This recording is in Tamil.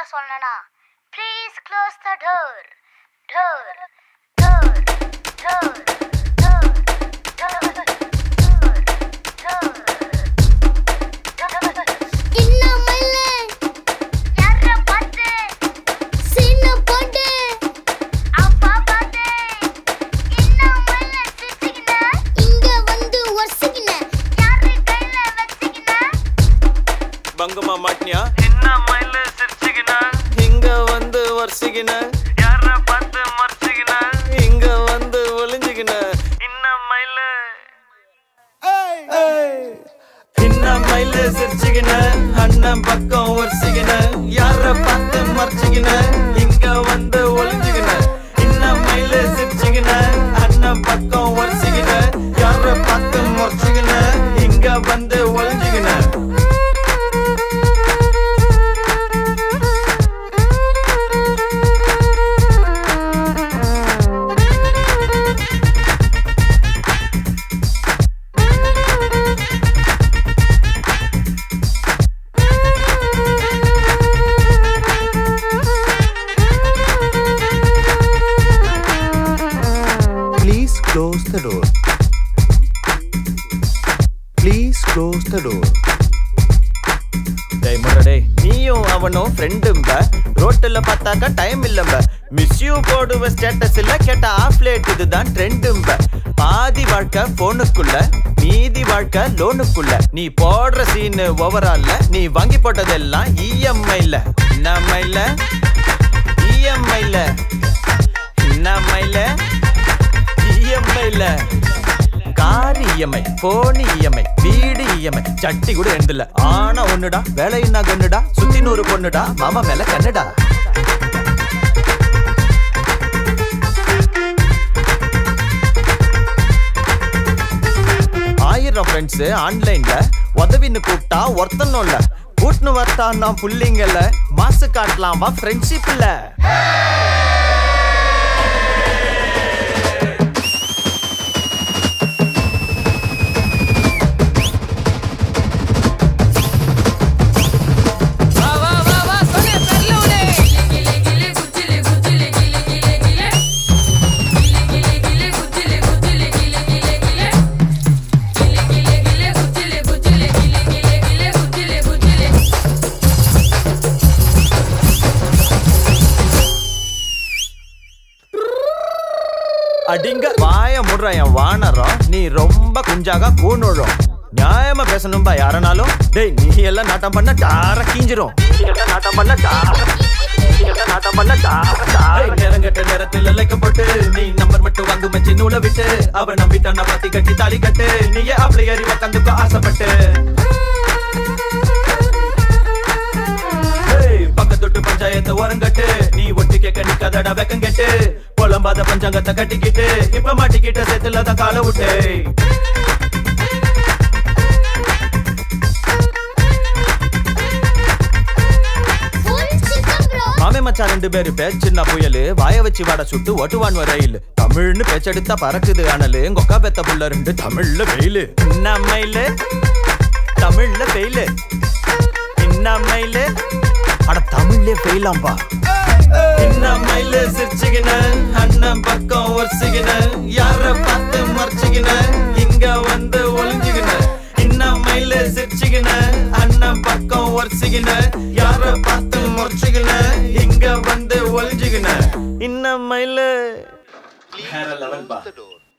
சொல்லனா please close the door door door door door பங்கமா மாட்டினியா என்ன மயில சிரிச்சுக்கின இங்க வந்து வரிசைக்கின யார பார்த்து மறைச்சுக்கின இங்க வந்து ஒளிஞ்சுக்கின என்ன மயில இன்ன மயில சிரிச்சுக்கின அண்ணன் பக்கம் வரிசைக்கின யார பார்த்து மறைச்சுக்கின இங்க வந்து ஒளிஞ்சுக்கின இன்ன மயில சிரிச்சுக்கின அண்ணன் பக்கம் வரிசைக்கின யார பார்த்து மறைச்சுக்கின இங்க வந்து ஒளிஞ்சுக்கின Please close the door. Please close the door. டேய் முரடே நீயும் அவனும் ஃப்ரெண்டும்ப ரோட்டுல பார்த்தாக்கா டைம் இல்லம்ப மிஸ் யூ போடுவ ஸ்டேட்டஸ் இல்ல கேட்ட ஆஃப் லேட் இதுதான் ட்ரெண்டும்ப பாதி வாழ்க்கை போனுக்குள்ள மீதி வாழ்க்கை லோனுக்குள்ள நீ போடுற சீனு ஓவரால்ல நீ வாங்கி போட்டதெல்லாம் இஎம்ஐல நம்மைல இஎம்ஐல நம்மைல இஎம்ஐல கார் இஎம்ஐ போனி இஎம்ஐ வீடு இஎம்ஐ சட்டி கூட எழுந்தில்ல ஆனா ஒண்ணுடா வேலையின்னா கண்ணுடா சுத்தி நூறு பொண்ணுடா மாமா மேல கண்ணுடா ஆயிரம் ஃப்ரெண்ட்ஸ் ஆன்லைன்ல உதவின்னு கூப்பிட்டா ஒருத்தனும் இல்ல கூட்டுன்னு வரட்டா நான் புள்ளிங்கல மாசு காட்டலாமா ஃப்ரெண்ட்ஷிப் இல்ல வா வா வா வா சொன்னே தெரியல உடே கிலே கிலே குச்சிலே குச்சிலே கிலே கிலே கிலே கிலே கிலே கிலே குச்சிலே குச்சிலே கிலே கிலே கிலே கிலே கிலே கிலே குச்சிலே குச்சிலே கிலே கிலே கிலே குச்சிலே குச்சிலே அடிங்க வாய முடுற என் வானரம் நீ ரொம்ப குஞ்சாக கூணுழும் நியாயமா பேசணும்பா யாரனாலும் டேய் நீ எல்லாம் நாட்டம் பண்ண டார கீஞ்சிரும் நீ எல்லாம் நாட்டம் பண்ண டார நீ எல்லாம் நாட்டம் பண்ண டார டார நேரங்கட்ட நேரத்தில் லைக்கப்பட்டு நீ நம்பர் மட்டும் வாங்கு மச்சி நூலை விட்டு அவ நம்பிட்டான பாத்தி கட்டி தாலி கட்டு நீயே அப்படி ஏறி உக்காந்துக்கோ ஆசைப்பட்டு ஏய், பக்கத்தொட்டு பஞ்சாயத்து ஓரங்கட்டு நீ ஒட்டு கேட்க நிக்காதடா வெக்கம் கெட்டு புலம்பாத பஞ்சாங்கத்தை கட்டிக்கிட்டு இப்ப மாட்டிக்கிட்ட சேத்துல தான் காலை விட்டு மாமே மச்சான் ரெண்டு பேரு பேர் சின்ன புயலு வாய வச்சு வாட சுட்டு ஓட்டுவான் வரையில் தமிழ்னு பேச்செடுத்தா பறக்குது ஆனலு கொக்கா பெத்த புள்ள ரெண்டு தமிழ்ல வெயிலு இன்னமையில தமிழ்ல வெயிலு இன்னமையில அட தமிழ்லே ஃபெயிலாம்பா இன்னமையில சிரிச்சுக்கின அண்ணன் பக்கம் ஒரிச்சுக்கின யார பார்த்து மறைச்சுக்கின இங்க வந்து ஒளிஞ்சுக்கின இன்னமையில சிரிச்சுக்கின அண்ணன் பக்கம் ஒரிச்சுக்கின யார பார்த்து முறைச்சுக்கின இங்க வந்து ஒளிஞ்சுக்கின இன்னமையில வேற லெவல் பா